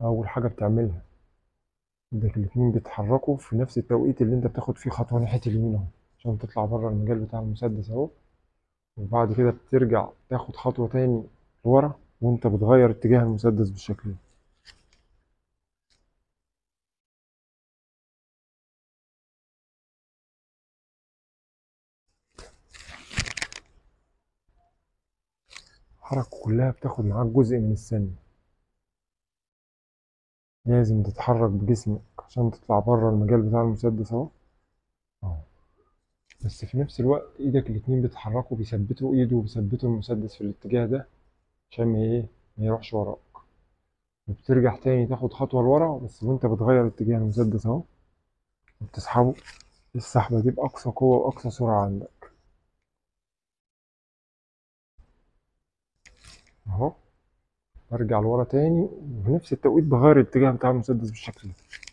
اول حاجه بتعملها ايدك الاتنين بيتحركوا في نفس التوقيت اللي انت بتاخد فيه خطوه ناحيه اليمين اهو عشان تطلع بره المجال بتاع المسدس اهو وبعد كده بترجع تاخد خطوه تاني لورا وانت بتغير اتجاه المسدس بالشكل ده الحركة كلها بتاخد معاك جزء من الثانية لازم تتحرك بجسمك عشان تطلع بره المجال بتاع المسدس اهو اهو بس في نفس الوقت ايدك الاتنين بيتحركوا بيثبتوا ايده وبيثبتوا المسدس في الاتجاه ده عشان ما ايه ما يروحش وراك وبترجع تاني تاخد خطوة لورا بس وانت بتغير اتجاه المسدس اهو وبتسحبه السحبة دي بأقصى قوة وأقصى سرعة عندك اهو برجع لورا تاني وفي نفس التوقيت بغير الاتجاه بتاع المسدس بالشكل ده